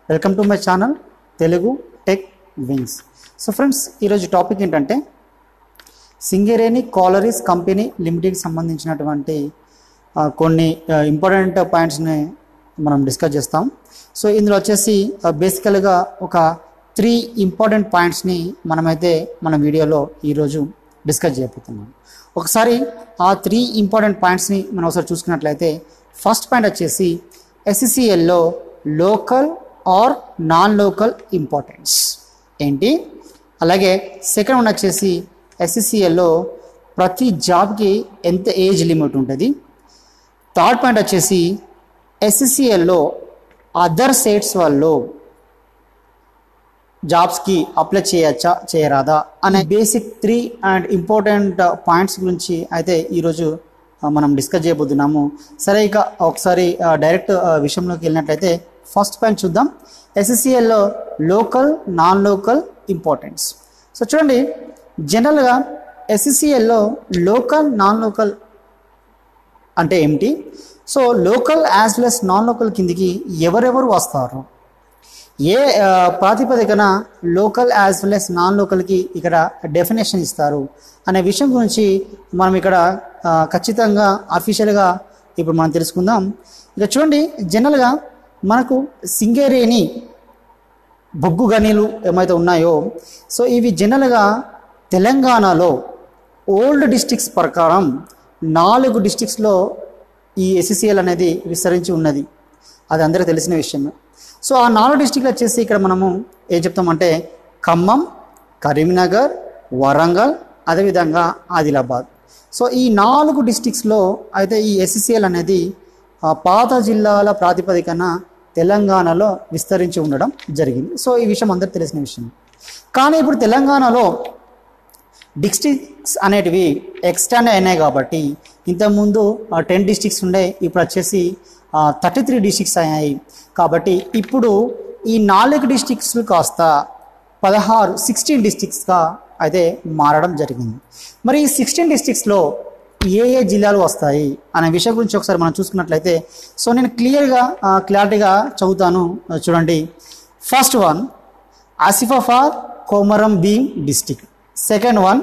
welcome to my channel Telugu tech wings so friends ఈరోజు topic ఏంటంటే Singareni collieries company లిమిటెడ్కి సంబంధించినటువంటి ఆ, కొన్ని ఇంపార్టెంట్ పాయింట్స్ని మనం డిస్కస్ చేస్తాం సో ఇందులో వచ్చేసి బేసికల్గా ఒక త్రీ ఇంపార్టెంట్ పాయింట్స్ని మనమైతే మన వీడియోలో ఈరోజు డిస్కస్ చేయబోతున్నాం ఒకసారి ఆ త్రీ ఇంపార్టెంట్ పాయింట్స్ని మనం ఒకసారి చూసుకున్నట్లయితే ఫస్ట్ పాయింట్ వచ్చేసి ఎస్సిసిఎల్లో local or non local importance ఏంటి అలాగే సెకండ్ వన్ వచ్చేసి ఎస్సిసిఎల్లో ప్రతి జాబ్కి ఎంత ఏజ్ లిమిట్ ఉంటుంది థర్డ్ పాయింట్ వచ్చేసి ఎస్సిసిఎల్లో అదర్ స్టేట్స్ వాళ్ళు జాబ్స్కి అప్లై చేయచ్చా చేయరాదా అనే basic three and important points గురించి అయితే ఈరోజు ఆ, మనం డిస్కస్ చేయబోతున్నాము సరే ఇక ఒకసారి ఆ, డైరెక్ట్ ఆ, విషయంలోకి వెళ్ళినట్లయితే ఫస్ట్ పాయింట్ చూద్దాం ఎస్ఎస్సిఎల్లో local non local importance so చూడండి జనరల్గా ఎస్ఎస్సిఎల్లో లోకల్ నాన్ లోకల్ అంటే ఏమిటి so local as well as non local కిందికి ఎవరెవరు వస్తారు ఏ ఆ, ప్రాతిపదికన local as well as non లోకల్కి ఇక్కడ డెఫినేషన్ ఇస్తారు అనే విషయం గురించి మనం ఇక్కడ ఆ, ఖచ్చితంగా అఫీషియల్గా ఇప్పుడు మనం తెలుసుకుందాం ఇక చూడండి జనరల్గా మనకు సింగరేణి బొగ్గు గనులు ఏమైతే ఉన్నాయో సో ఇవి జనరల్గా తెలంగాణలో ఓల్డ్ డిస్ట్రిక్ట్స్ ప్రకారం నాలుగు డిస్ట్రిక్ట్స్లో ఈ ఎస్సిసిఎల్ అనేది విస్తరించి ఉన్నది అది అందరికీ తెలిసిన విషయమే సో ఆ నాలుగు డిస్ట్రిక్ట్లు వచ్చేసి ఇక్కడ మనము ఏం చెప్తామంటే ఖమ్మం కరీంనగర్ వరంగల్ అదేవిధంగా ఆదిలాబాద్ సో ఈ నాలుగు డిస్ట్రిక్ట్స్లో అయితే ఈ ఎస్సిసిఎల్ అనేది ఆ, పాత జిల్లాల ప్రాతిపదికన తెలంగాణలో విస్తరించి ఉండడం జరిగింది సో ఈ విషయం అందరికీ తెలిసిన విషయం కానీ ఇప్పుడు తెలంగాణలో డిస్ట్రిక్ట్స్ అనేటివి ఎక్స్టాండ్ అయినాయి కాబట్టి ఇంతకుముందు టెన్ డిస్ట్రిక్ట్స్ ఉండే ఇప్పుడు వచ్చేసి థర్టీ త్రీ డిస్ట్రిక్ట్స్ అయ్యాయి కాబట్టి ఇప్పుడు ఈ నాలుగు డిస్ట్రిక్ట్స్ కాస్త పదహారు సిక్స్టీన్ డిస్ట్రిక్ట్స్గా అయితే మారడం జరిగింది మరి ఈ సిక్స్టీన్ డిస్ట్రిక్ట్స్లో ఏ ఏ జిల్లాలు వస్తాయి అనే విషయం గురించి ఒకసారి మనం చూసుకున్నట్లయితే సో నేను క్లియర్గా క్లారిటీగా చదువుతాను ఆ, చూడండి first one Asifabad Komaram Bheem district second one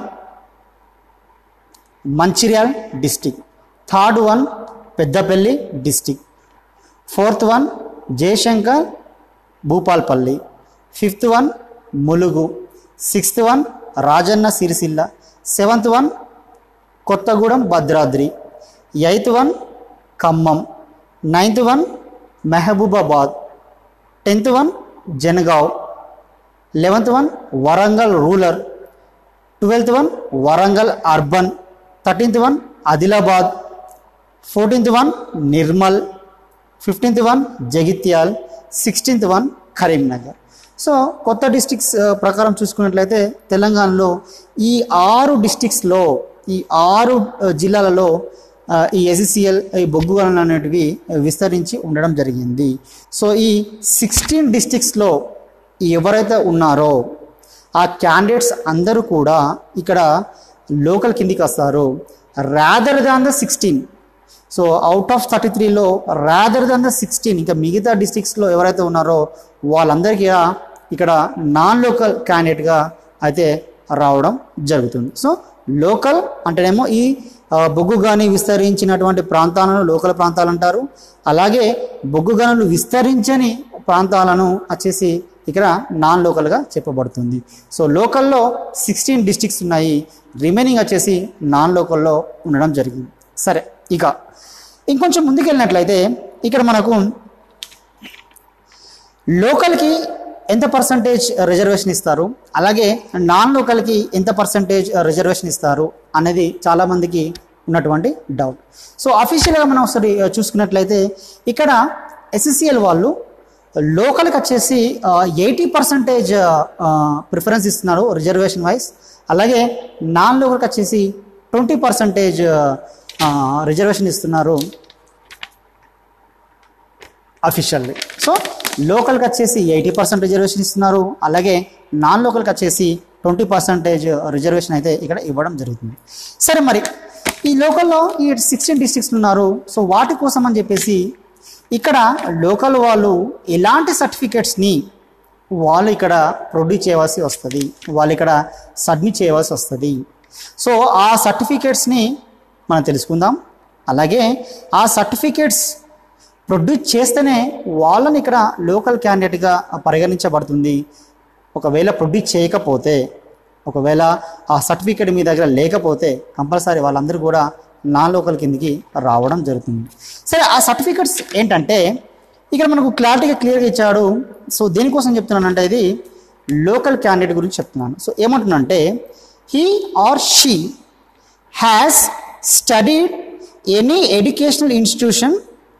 Mancherial district third one Peddapalli district fourth one Jayashankar Bhupalpally fifth one Mulugu sixth one Rajanna Sircilla seventh one Kothagudem Bhadradri eighth one Khammam ninth one Mahabubabad tenth one Jangaon eleventh one Warangal rural twelfth one Warangal urban thirteenth one Adilabad fourteenth one Nirmal fifteenth one Jagtial sixteenth one Karimnagar so కొత్త districts ప్రకారం చూసుకున్నట్లయితే తెలంగాణలో ఈ ఆరు డిస్టిక్స్లో ఈ ఆరు ఆ, జిల్లాలలో ఆ, ఈ ఎస్సిసిఎల్ ఈ బొగ్గు గనులు అనేటివి విస్తరించి ఉండడం జరిగింది సో ఈ సిక్స్టీన్ డిస్టిక్స్లో ఎవరైతే ఉన్నారో ఆ క్యాండిడేట్స్ అందరూ కూడా ఇక్కడ లోకల్ కిందికి వస్తారు rather than the sixteen so out of thirty త్రీలో రాదర్ దాన్ ద సిక్స్టీన్ ఇంకా మిగతా డిస్ట్రిక్ట్స్లో ఎవరైతే ఉన్నారో వాళ్ళందరికీ ఇక్కడ నాన్ లోకల్ క్యాండిడేట్గా అయితే రావడం జరుగుతుంది సో లోకల్ అంటేనేమో ఈ ఆ, బొగ్గు గని విస్తరించినటువంటి ప్రాంతాలను లోకల్ ప్రాంతాలు అంటారు అలాగే బొగ్గు గనులు విస్తరించని ప్రాంతాలను వచ్చేసి ఇక్కడ నాన్ లోకల్గా చెప్పబడుతుంది సో లోకల్లో సిక్స్టీన్ డిస్ట్రిక్ట్స్ ఉన్నాయి రిమైనింగ్ వచ్చేసి నాన్ లోకల్లో ఉండడం జరిగింది సరే ఇక ఇంకొంచెం ముందుకెళ్ళినట్లయితే ఇక్కడ మనకు లోకల్కి ఎంత పర్సంటేజ్ రిజర్వేషన్ ఇస్తారు అలాగే నాన్ లోకల్కి ఎంత పర్సంటేజ్ రిజర్వేషన్ ఇస్తారు అనేది చాలామందికి ఉన్నటువంటి డౌట్ సో అఫీషియల్గా మనం ఒకసారి ఆ, చూసుకున్నట్లయితే ఇక్కడ ఎస్ఎస్సిఎల్ వాళ్ళు లోకల్కి వచ్చేసి ఎయిటీ పర్సంటేజ్ ప్రిఫరెన్స్ ఇస్తున్నారు రిజర్వేషన్ వైజ్ అలాగే నాన్ లోకల్కి వచ్చేసి ట్వంటీ పర్సంటేజ్ రిజర్వేషన్ ఇస్తున్నారు అఫీషియల్లీ సో లోకల్కి వచ్చేసి ఎయిటీ పర్సెంట్ రిజర్వేషన్ ఇస్తున్నారు అలాగే నాన్ లోకల్కి వచ్చేసి ట్వంటీ పర్సెంటేజ్ రిజర్వేషన్ అయితే ఇక్కడ ఇవ్వడం జరుగుతుంది సరే మరి ఈ లోకల్లో ఈ సిక్స్టీన్ డిస్ట్రిక్ట్స్ ఉన్నారు సో వాటి కోసం అని చెప్పేసి ఇక్కడ లోకల్ వాళ్ళు ఎలాంటి సర్టిఫికేట్స్ని వాళ్ళు ఇక్కడ ప్రొడ్యూస్ చేయవలసి వస్తుంది వాళ్ళు ఇక్కడ సబ్మిట్ చేయవలసి వస్తుంది సో ఆ సర్టిఫికేట్స్ని మనం తెలుసుకుందాం అలాగే ఆ సర్టిఫికేట్స్ ప్రొడ్యూస్ చేస్తేనే వాళ్ళని ఇక్కడ లోకల్ క్యాండిడేట్గా పరిగణించబడుతుంది ఒకవేళ ప్రొడ్యూస్ చేయకపోతే ఒకవేళ ఆ సర్టిఫికేట్ మీ దగ్గర లేకపోతే కంపల్సరీ వాళ్ళందరూ కూడా నా లోకల్ కిందికి రావడం జరుగుతుంది సరే ఆ సర్టిఫికెట్స్ ఏంటంటే ఇక్కడ మనకు క్లారిటీగా క్లియర్గా ఇచ్చాడు సో దేనికోసం చెప్తున్నానంటే ఇది లోకల్ క్యాండిడేట్ గురించి చెప్తున్నాను సో ఏమంటున్నానంటే he or she has studied any educational institution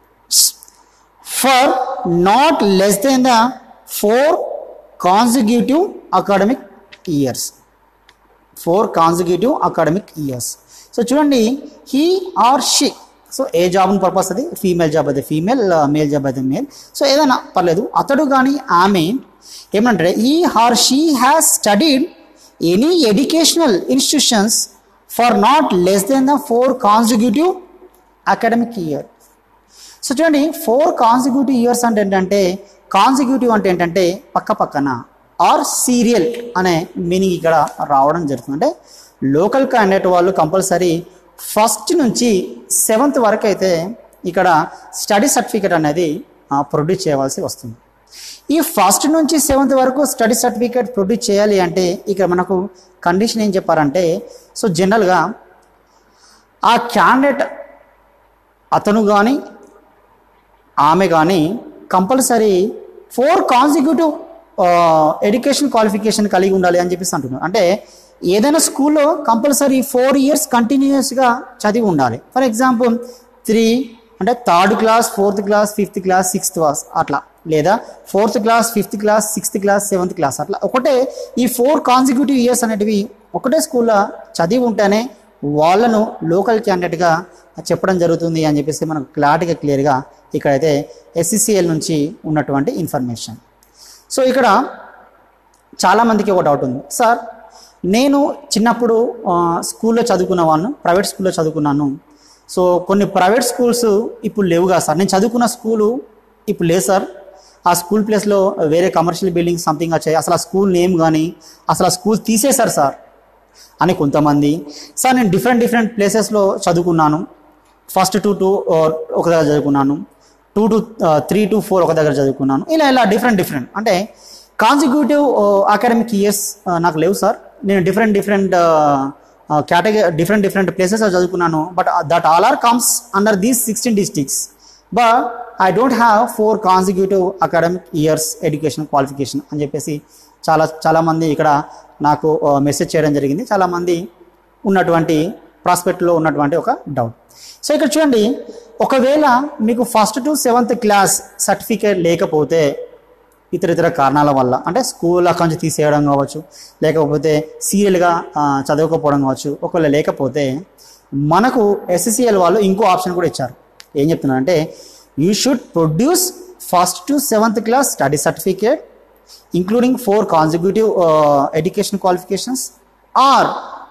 for not less than the four consecutive academic years four consecutive academic years so చూడండి he or she so a job purpose అది female job అయితే female male job అయితే male so ఏదైనా పర్లేదు అతడు కానీ ఆమె ఏమంటారు he or she has studied any educational institutions for not less than the four consecutive academic year so చూడండి ఫోర్ కాన్సిక్యూటివ్ ఇయర్స్ అంటే ఏంటంటే కాన్సిక్యూటివ్ అంటే ఏంటంటే పక్క పక్కన ఆర్ సీరియల్ అనే మీనింగ్ ఇక్కడ రావడం జరుగుతుంది అంటే లోకల్ క్యాండిడేట్ వాళ్ళు కంపల్సరీ ఫస్ట్ నుంచి సెవెంత్ వరకు అయితే ఇక్కడ స్టడీ సర్టిఫికేట్ అనేది ప్రొడ్యూస్ చేయవలసి వస్తుంది ఈ ఫస్ట్ నుంచి సెవెంత్ వరకు స్టడీ సర్టిఫికేట్ ప్రొడ్యూస్ చేయాలి అంటే ఇక్కడ మనకు కండిషన్ ఏం చెప్పారంటే సో జనరల్గా ఆ క్యాండిడేట్ అతను కానీ ఆమె కానీ compulsory four consecutive education qualification కలిగి ఉండాలి అని చెప్పేసి అంటున్నారు అంటే ఏదైనా స్కూల్లో కంపల్సరీ ఫోర్ ఇయర్స్ కంటిన్యూస్గా చదివి ఉండాలి ఫర్ ఎగ్జాంపుల్ త్రీ అంటే third class fourth class fifth class sixth class అట్లా లేదా fourth class fifth class sixth class seventh class అట్లా ఒకటే ఈ ఫోర్ కాన్సిక్యూటివ్ ఇయర్స్ అనేటివి ఒకటే స్కూల్లో చదివి ఉంటేనే వాళ్ళను లోకల్ క్యాండిడేట్గా చెప్పడం జరుగుతుంది అని చెప్పేసి మనకు క్లారిటీగా క్లియర్గా ఇక్కడైతే ఎస్సిసిఎల్ నుంచి ఉన్నటువంటి ఇన్ఫర్మేషన్ సో ఇక్కడ చాలామందికి ఒక డౌట్ ఉంది సార్ నేను చిన్నప్పుడు ఆ, స్కూల్లో చదువుకున్న వాళ్ళను ప్రైవేట్ స్కూల్లో చదువుకున్నాను సో కొన్ని ప్రైవేట్ స్కూల్స్ ఇప్పుడు లేవుగా సార్ నేను చదువుకున్న స్కూలు ఇప్పుడు లేదు సార్ ఆ స్కూల్ ప్లేస్లో వేరే కమర్షియల్ బిల్డింగ్ సంథింగ్ వచ్చాయి అసలు ఆ స్కూల్ నేమ్ కానీ అసలు ఆ స్కూల్ తీసేశారు సార్ అని కొంతమంది సార్ నేను డిఫరెంట్ డిఫరెంట్ ప్లేసెస్లో చదువుకున్నాను ఫస్ట్ టూ టూ ఒక దగ్గర చదువుకున్నాను two to three to four ఒక దగ్గర చదువుకున్నాను ఇలా ఇలా డిఫరెంట్ డిఫరెంట్ అంటే కాన్సిక్యూటివ్ అకాడమిక్ ఇయర్స్ నాకు లేవు సార్ నేను different different category different different places చదువుకున్నాను but that all are comes under these sixteen districts but I don't have four consecutive academic years education qualification అని చెప్పేసి చాలా చాలామంది ఇక్కడ నాకు మెసేజ్ చేయడం జరిగింది చాలామంది ఉన్నటువంటి ప్రాస్పెక్ట్లో ఉన్నటువంటి ఒక డౌట్ సో ఇక్కడ చూడండి ఒకవేళ మీకు first to seventh class certificate లేకపోతే ఇతర ఇతర కారణాల వల్ల అంటే స్కూల్ అక్కడి నుంచి తీసేయడం కావచ్చు లేకపోతే సీరియల్గా చదవకపోవడం కావచ్చు ఒకవేళ లేకపోతే మనకు ఎస్ఎస్సిఎల్ వాళ్ళు ఇంకో ఆప్షన్ కూడా ఇచ్చారు ఏం చెప్తున్నారంటే you should produce first to seventh class study certificate including four consecutive education qualifications or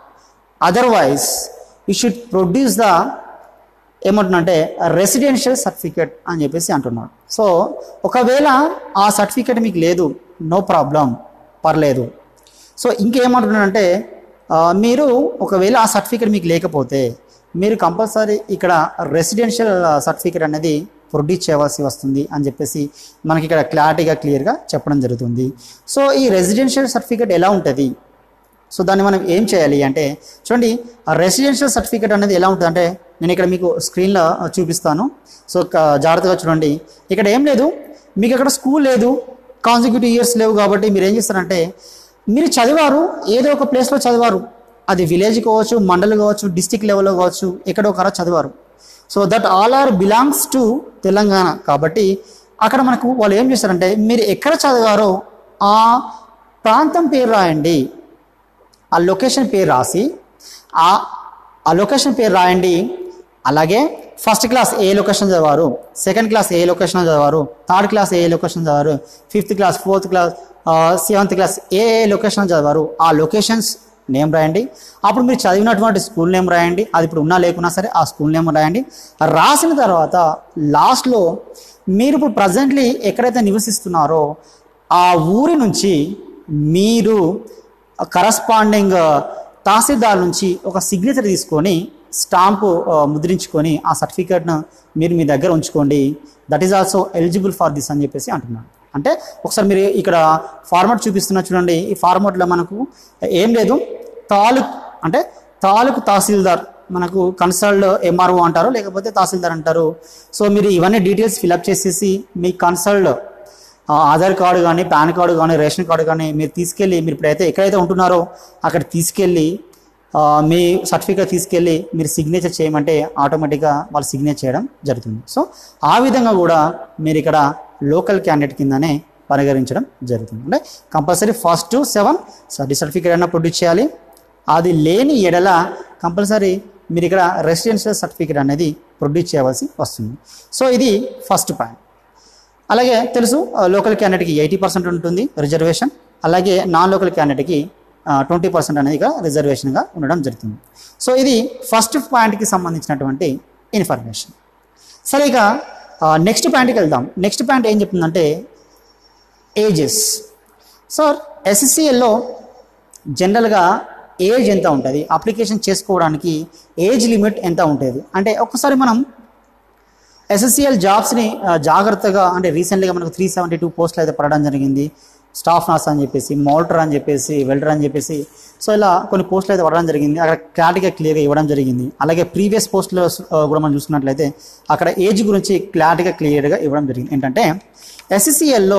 otherwise you should produce the ఏమంటున్నంటే రెసిడెన్షియల్ సర్టిఫికేట్ అని చెప్పేసి అంటున్నాడు సో ఒకవేళ ఆ సర్టిఫికేట్ మీకు లేదు నో ప్రాబ్లం పర్లేదు సో ఇంకేమంటున్నాడంటే ఆ, మీరు ఒకవేళ ఆ సర్టిఫికేట్ మీకు లేకపోతే మీరు కంపల్సరీ ఇక్కడ రెసిడెన్షియల్ సర్టిఫికేట్ అనేది ప్రొడ్యూస్ చేయవలసి వస్తుంది అని చెప్పేసి మనకి ఇక్కడ క్లారిటీగా క్లియర్గా చెప్పడం జరుగుతుంది సో ఈ రెసిడెన్షియల్ సర్టిఫికేట్ ఎలా ఉంటుంది సో దాన్ని మనం ఏం చేయాలి అంటే చూడండి ఆ రెసిడెన్షియల్ సర్టిఫికేట్ అనేది ఎలా ఉంటుంది అంటే నేను ఇక్కడ మీకు స్క్రీన్లో చూపిస్తాను సో క- జాగ్రత్తగా చూడండి ఇక్కడ ఏం లేదు మీకు ఇక్కడ స్కూల్ లేదు కాన్సిక్యూటివ్ ఇయర్స్ లేవు కాబట్టి మీరు ఏం చేస్తారంటే మీరు చదివారు ఏదో ఒక ప్లేస్లో చదివారు అది విలేజ్ కావచ్చు మండల్ కావచ్చు డిస్టిక్ లెవెల్లో కావచ్చు ఎక్కడో ఒకరా చదివారు so that all are belongs to Telangana కాబట్టి అక్కడ మనకు వాళ్ళు ఏం చేస్తారంటే మీరు ఎక్కడ చదివారో ఆ ప్రాంతం పేరు రాయండి ఆ లొకేషన్ పేరు రాసి ఆ ఆ లొకేషన్ పేరు రాయండి అలాగే ఫస్ట్ క్లాస్ ఏ లొకేషన్ చదివారు సెకండ్ క్లాస్ ఏ లొకేషన్ చదివారు థర్డ్ క్లాస్ ఏ లొకేషన్ చదివారు fifth class fourth class seventh class ఏ ఏ లొకేషన్ చదివారు ఆ లొకేషన్స్ నేమ్ రాయండి అప్పుడు మీరు చదివినటువంటి స్కూల్ నేమ్ రాయండి అది ఇప్పుడు ఉన్నా లేకున్నా సరే ఆ స్కూల్ నేమ్ రాయండి రాసిన తర్వాత లాస్ట్లో మీరు ఇప్పుడు ప్రజెంట్లీ ఎక్కడైతే నివసిస్తున్నారో ఆ ఊరి నుంచి మీరు కరస్పాండింగ్ తహసీల్దార్ నుంచి ఒక సిగ్నేచర్ తీసుకొని స్టాంపు ఆ, ముద్రించుకొని ఆ సర్టిఫికేట్ను మీరు మీ దగ్గర ఉంచుకోండి that is also eligible for this అని చెప్పేసి అంటున్నాను అంటే ఒకసారి మీరు ఇక్కడ ఫార్మాట్ చూపిస్తున్నా చూడండి ఈ ఫార్మాట్లో మనకు ఏం లేదు తాలూక్ అంటే తాలూకు తహసీల్దార్ మనకు కన్సల్డ్ ఎంఆర్ఓ అంటారు లేకపోతే తహసీల్దార్ అంటారు సో మీరు ఇవన్నీ డీటెయిల్స్ ఫిలప్ చేసేసి మీ కన్సల్డ్ ఆ, ఆధార్ కార్డు కానీ పాన్ కార్డు కానీ రేషన్ కార్డు కానీ మీరు తీసుకెళ్ళి మీరు ఇప్పుడైతే ఎక్కడైతే ఉంటున్నారో అక్కడ తీసుకెళ్ళి ఆ, మీ సర్టిఫికేట్ తీసుకెళ్ళి మీరు సిగ్నేచర్ చేయమంటే ఆటోమేటిక్గా వాళ్ళు సిగ్నేచర్ చేయడం జరుగుతుంది సో ఆ విధంగా కూడా మీరు ఇక్కడ లోకల్ క్యాండిడేట్ కిందనే పరిగణించడం జరుగుతుంది అంటే కంపల్సరీ ఫస్ట్ టు సెవెన్ సర్టీ సర్టిఫికేట్ అయినా ప్రొడ్యూస్ చేయాలి అది లేని ఎడల కంపల్సరీ మీరు ఇక్కడ రెసిడెన్షియల్ సర్టిఫికేట్ అనేది ప్రొడ్యూస్ చేయవలసి వస్తుంది సో ఇది ఫస్ట్ పాయింట్ అలాగే తెలుసు లోకల్ క్యాండిడేట్కి ఎయిటీ పర్సెంట్ ఉంటుంది రిజర్వేషన్ అలాగే నాన్ లోకల్ క్యాండిడేట్కి ట్వంటీ పర్సెంట్ అనేది ఇక రిజర్వేషన్గా ఉండడం జరుగుతుంది సో ఇది ఫస్ట్ పాయింట్కి సంబంధించినటువంటి ఇన్ఫర్మేషన్ సరే ఇక నెక్స్ట్ పాయింట్కి వెళ్దాం నెక్స్ట్ పాయింట్ ఏం చెప్తుందంటే ఏజెస్ సార్ ఎస్ఎస్సిఎల్లో జనరల్గా ఏజ్ ఎంత ఉంటుంది అప్లికేషన్ చేసుకోవడానికి ఏజ్ లిమిట్ ఎంత ఉంటుంది అంటే ఒక్కసారి మనం ఎస్ఎస్సిఎల్ జాబ్స్ని ఆ, జాగ్రత్తగా అంటే రీసెంట్గా మనకు త్రీ సెవెంటీ టూ పోస్టులు అయితే పడడం జరిగింది స్టాఫ్ నర్స్ అని చెప్పేసి మోల్టర్ అని చెప్పేసి వెల్డర్ అని చెప్పేసి సో ఇలా కొన్ని పోస్టులు అయితే పడడం జరిగింది అక్కడ క్లారిటీగా క్లియర్గా ఇవ్వడం జరిగింది అలాగే ప్రీవియస్ పోస్టులో కూడా మనం చూసుకున్నట్లయితే అక్కడ ఏజ్ గురించి క్లారిటీగా క్లియర్గా ఇవ్వడం జరిగింది ఏంటంటే ఎస్ఎస్సిఎల్లో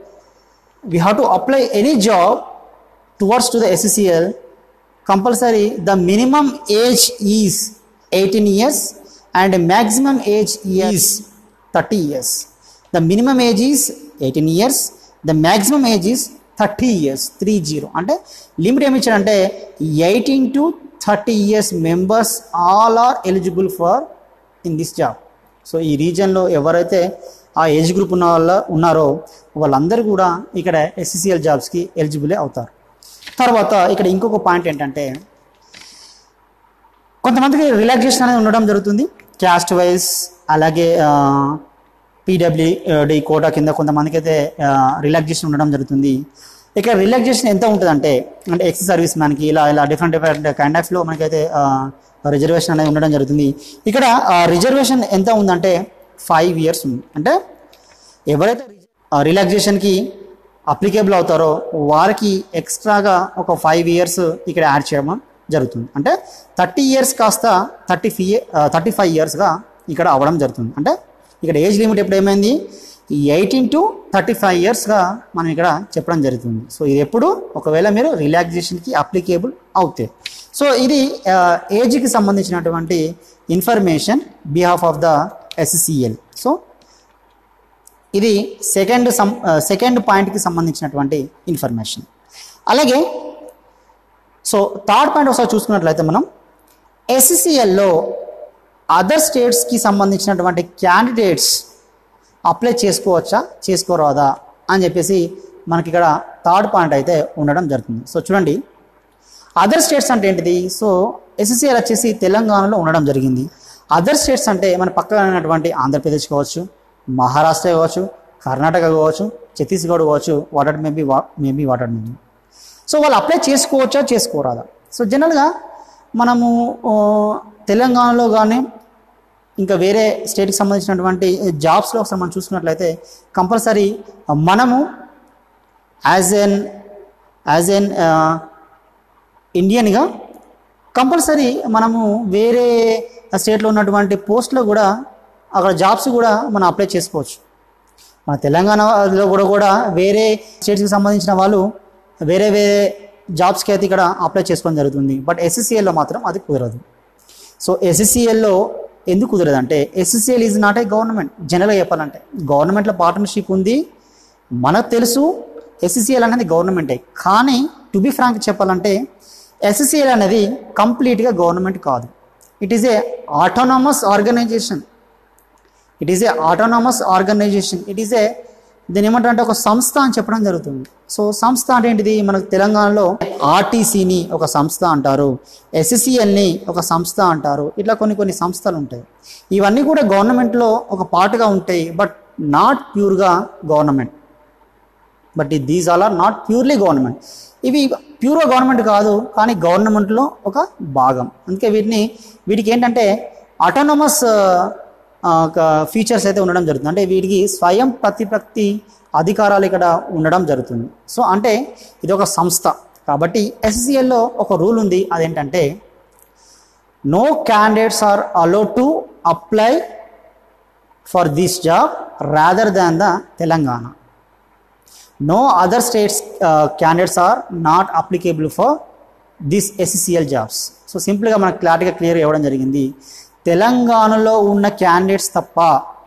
we have to apply any job towards to the SCCL compulsory the minimum age is 18 years and maximum age is 30 years the minimum age is 18 years the maximum age is 30 years 30 అంటే limit ఏమి ఇచ్చాడంటే eighteen to thirty years members all are eligible for in this job so ఈ రీజియన్లో ఎవరైతే ఆ age group ఉన్న వాళ్ళ ఉన్నారో వాళ్ళందరూ కూడా ఇక్కడ ఎస్సీసీఎల్ జాబ్స్కి ఎలిజిబులే అవుతారు తర్వాత ఇక్కడ ఇంకొక పాయింట్ ఏంటంటే కొంతమందికి రిలాక్సేషన్ అనేది ఉండడం జరుగుతుంది క్యాస్ట్ వైజ్ అలాగే పీడబ్ల్యూడి కోటా కింద కొంతమందికి అయితే రిలాక్సేషన్ ఉండడం జరుగుతుంది ఇక్కడ రిలాక్సేషన్ ఎంత ఉంటుందంటే అంటే ఎక్స్ సర్వీస్ మ్యాన్కి ఇలా ఇలా డిఫరెంట్ డిఫరెంట్ కైండ్ ఆఫ్లో మనకైతే రిజర్వేషన్ అనేది ఉండడం జరుగుతుంది ఇక్కడ రిజర్వేషన్ ఎంత ఉందంటే ఫైవ్ ఇయర్స్ ఉంది అంటే ఎవరైతే రిలాక్సేషన్కి అప్లికేబుల్ అవుతారో వారికి ఎక్స్ట్రాగా ఒక ఫైవ్ ఇయర్స్ ఇక్కడ యాడ్ చేయడం జరుగుతుంది అంటే థర్టీ ఇయర్స్ కాస్త థర్టీ ఫీ థర్టీ ఫైవ్ ఇయర్స్గా ఇక్కడ అవ్వడం జరుగుతుంది అంటే ఇక్కడ ఏజ్ లిమిట్ ఎప్పుడు ఏమైంది ఎయిటీన్ టు థర్టీ ఫైవ్ ఇయర్స్గా మనం ఇక్కడ చెప్పడం జరుగుతుంది సో ఇది ఎప్పుడు ఒకవేళ మీరు రిలాక్సేషన్కి అప్లికేబుల్ అవుతే సో ఇది ఏజ్కి సంబంధించినటువంటి information behalf of the SCL so ఇది సెకండ్ సం సెకండ్ పాయింట్కి సంబంధించినటువంటి ఇన్ఫర్మేషన్ అలాగే సో థర్డ్ పాయింట్ ఒకసారి చూసుకున్నట్లయితే మనం ఎస్సిఎల్లో అదర్ స్టేట్స్కి సంబంధించినటువంటి క్యాండిడేట్స్ అప్లై చేసుకోవచ్చా చేసుకోరాదా అని చెప్పేసి మనకి ఇక్కడ థర్డ్ పాయింట్ అయితే ఉండడం జరుగుతుంది సో చూడండి అదర్ స్టేట్స్ అంటే ఏంటిది సో ఎస్ఎస్సిఎల్ వచ్చేసి తెలంగాణలో ఉండడం జరిగింది అదర్ స్టేట్స్ అంటే మన పక్కన ఉన్నటువంటి ఆంధ్రప్రదేశ్ కావచ్చు మహారాష్ట్ర కావచ్చు కర్ణాటక కావచ్చు ఛత్తీస్గఢ్ కావచ్చు వాటర్ మేబీ వా మేబీ వాటర్ మేబీ సో వాళ్ళు అప్లై చేసుకోవచ్చా చేసుకోరాదా సో జనరల్గా మనము ఆ, తెలంగాణలో కానీ ఇంకా వేరే స్టేట్కి సంబంధించినటువంటి జాబ్స్లో ఒకసారి మనం చూసుకున్నట్లయితే కంపల్సరీ మనము యాజ్ ఎన్ యాజ్ ఎన్ ఇండియన్గా కంపల్సరీ మనము వేరే స్టేట్లో ఉన్నటువంటి పోస్ట్లో కూడా అక్కడ జాబ్స్ కూడా మనం అప్లై చేసుకోవచ్చు మన తెలంగాణలో కూడా కూడా వేరే స్టేట్స్కి సంబంధించిన వాళ్ళు వేరే వేరే జాబ్స్కి అయితే ఇక్కడ అప్లై చేసుకోవడం జరుగుతుంది బట్ ఎస్ఎస్సిఎల్లో మాత్రం అది కుదరదు సో ఎస్ఎస్సిఎల్లో ఎందుకు కుదరదు అంటే SSCL is not a government జనరల్గా చెప్పాలంటే గవర్నమెంట్లో పార్ట్నర్షిప్ ఉంది మనకు తెలుసు ఎస్ఎస్సిఎల్ అనేది గవర్నమెంటే కానీ టు బి ఫ్రాంక్ చెప్పాలంటే ఎస్ఎస్సిఎల్ అనేది కంప్లీట్గా గవర్నమెంట్ కాదు it is a autonomous organization it is a autonomous organization it is a దీని ఏమంటారంటే ఒక సంస్థ అని చెప్పడం జరుగుతుంది సో సంస్థ అంటే ఏంటిది మనకు తెలంగాణలో ఆర్టీసీని ఒక సంస్థ అంటారు ఎస్ఎస్సిఎల్ని ఒక సంస్థ అంటారు ఇట్లా కొన్ని కొన్ని సంస్థలు ఉంటాయి ఇవన్నీ కూడా గవర్నమెంట్లో ఒక పార్ట్గా ఉంటాయి బట్ నాట్ ప్యూర్గా government but these all are not purely government ఇవి ప్యూర్గా గవర్నమెంట్ కాదు కానీ గవర్నమెంట్లో ఒక భాగం అందుకే వీటిని వీటికి ఏంటంటే అటానమస్ ఫీచర్స్ అయితే ఉండడం జరుగుతుంది అంటే వీటికి స్వయం ప్రతిపత్తి అధికారాలు ఇక్కడ ఉండడం జరుగుతుంది సో అంటే ఇది ఒక సంస్థ కాబట్టి ఎస్సీఎల్లో ఒక రూల్ ఉంది అదేంటంటే no candidates are allow to apply for this job rather than the Telangana no other states candidates are not applicable for this SCCL jobs so సింపుల్గా మనకు క్లారిటీగా క్లియర్ ఇవ్వడం జరిగింది తెలంగాణలో ఉన్న క్యాండిడేట్స్ తప్ప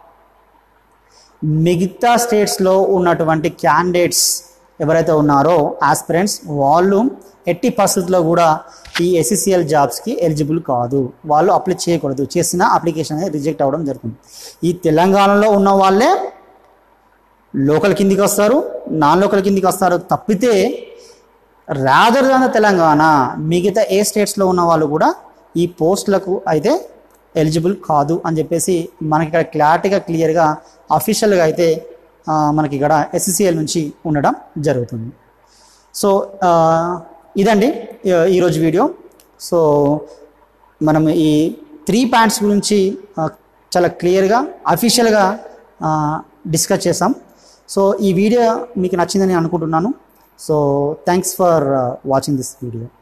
మిగతా స్టేట్స్లో ఉన్నటువంటి క్యాండిడేట్స్ ఎవరైతే ఉన్నారో ఆస్పిరెంట్స్ వాళ్ళు ఎట్టి పరిస్థితుల్లో కూడా ఈ ఎస్సిసిఎల్ జాబ్స్కి ఎలిజిబుల్ కాదు వాళ్ళు అప్లై చేయకూడదు చేసిన అప్లికేషన్ అనేది రిజెక్ట్ అవ్వడం జరుగుతుంది ఈ తెలంగాణలో ఉన్న వాళ్ళే లోకల్ కిందికి వస్తారు నాన్ లోకల్ కిందికి వస్తారు తప్పితే రాదర్ దాన్ తెలంగాణ మిగతా ఏ స్టేట్స్లో ఉన్న వాళ్ళు కూడా ఈ పోస్టులకు అయితే ఎలిజిబుల్ కాదు అని చెప్పేసి మనకి ఇక్కడ క్లారిటీగా క్లియర్గా అఫీషియల్గా అయితే ఆ, మనకి ఇక్కడ ఎస్సిసిఎల్ నుంచి ఉండడం జరుగుతుంది సో ఆ, ఇదండి ఈ- ఈరోజు వీడియో సో మనం ఈ త్రీ పాయింట్స్ గురించి ఆ, చాలా క్లియర్గా అఫీషియల్గా డిస్కస్ చేసాం సో ఈ వీడియో మీకు నచ్చిందని అనుకుంటున్నాను so thanks for watching this video